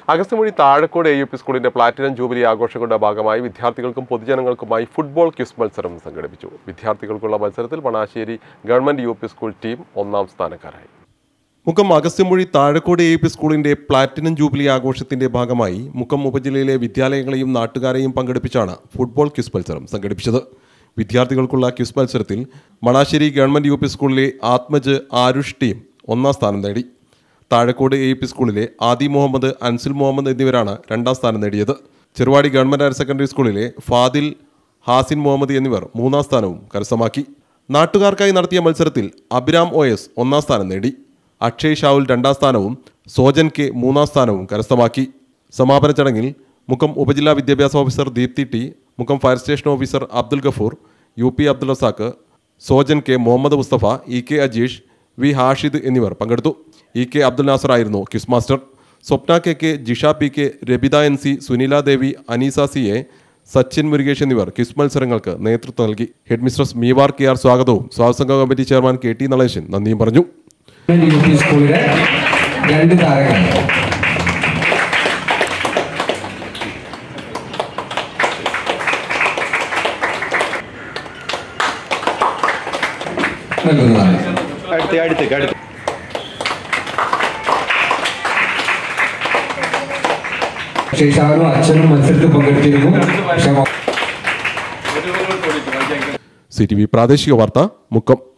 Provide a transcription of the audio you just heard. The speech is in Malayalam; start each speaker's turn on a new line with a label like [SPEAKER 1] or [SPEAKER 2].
[SPEAKER 1] അഗസ്ത്യമൊഴി താഴക്കോട് എ യു പി സ്കൂളിന്റെ പ്ലാറ്റിനം ജൂബിലി ആഘോഷങ്ങളുടെ ഭാഗമായി വിദ്യാർത്ഥികൾക്കും പൊതുജനങ്ങൾക്കുമായി ഫുട്ബോൾ ക്വിസ് മത്സരം സംഘടിപ്പിച്ചു വിദ്യാർത്ഥികൾക്കുള്ള മത്സരത്തിൽ Manassery government U P school team ഒന്നാം സ്ഥാനക്കാരായി മുക്കം അഗസ്ത്യമൊഴി താഴക്കോട് എ പി സ്കൂളിന്റെ പ്ലാറ്റിനം ജൂബിലി ആഘോഷത്തിന്റെ ഭാഗമായി മുക്കം ഉപജില്ലയിലെ വിദ്യാലയങ്ങളെയും നാട്ടുകാരെയും പങ്കെടുപ്പിച്ചാണ് ഫുട്ബോൾ ക്വിസ് മത്സരം സംഘടിപ്പിച്ചത് വിദ്യാർത്ഥികൾക്കുള്ള ക്വിസ് മത്സരത്തിൽ മണാശ്ശേരി ഗവൺമെന്റ് യു പി സ്കൂളിലെ ആത്മജ് ആരുഷ് ടീം ഒന്നാം സ്ഥാനം നേടി താഴക്കോട് എ പി സ്കൂളിലെ ആദി മുഹമ്മദ് അൻസുൽ മുഹമ്മദ് എന്നിവരാണ് രണ്ടാം സ്ഥാനം നേടിയത് ചെറുവാടി ഗവൺമെന്റ് ഹയർ സെക്കൻഡറി സ്കൂളിലെ ഫാദിൽ ഹാസിൻ മുഹമ്മദ് എന്നിവർ മൂന്നാം സ്ഥാനവും കരസ്ഥമാക്കി നാട്ടുകാർക്കായി നടത്തിയ മത്സരത്തിൽ അഭിരാം ഒ എസ് ഒന്നാം സ്ഥാനം നേടി അക്ഷയ് ഷാവുൽ രണ്ടാം സ്ഥാനവും സോജൻ കെ മൂന്നാം സ്ഥാനവും കരസ്ഥമാക്കി സമാപന ചടങ്ങിൽ മുക്കം ഉപജില്ലാ വിദ്യാഭ്യാസ officer Deepthi T Mukkam fire station officer Abdul Gafoor U P Abdul Razak Sojan K Muhammad Musthafa E K Ajeesh V Hashid എന്നിവർ പങ്കെടുത്തു ഇ കെ അബ്ദുൽ നാസർ ആയിരുന്നു quiz master Swapna K K Jisha P K Rabitha N C Sunila Devi Aneesa C A Sachin Murukesh എന്നിവർ ക്വിസ് മത്സരങ്ങൾക്ക് നേതൃത്വം നൽകി head mistress Meevar K R സ്വാഗതവും സ്വാഗതസംഘ committee chairman K T Nalesan നന്ദിയും പറഞ്ഞു
[SPEAKER 2] യു പി സ്കൂളിലെ രണ്ട് താരങ്ങൾ നൽകുന്നതാണ്
[SPEAKER 3] അടുത്ത് അടുത്തേക്ക് അടുത്ത്
[SPEAKER 2] ശേഷാനും അച്ഛനും മത്സരത്തിൽ പങ്കെടുത്തിരുന്നു പക്ഷേ
[SPEAKER 1] സി ടി വി പ്രാദേശിക വാർത്ത മുക്കം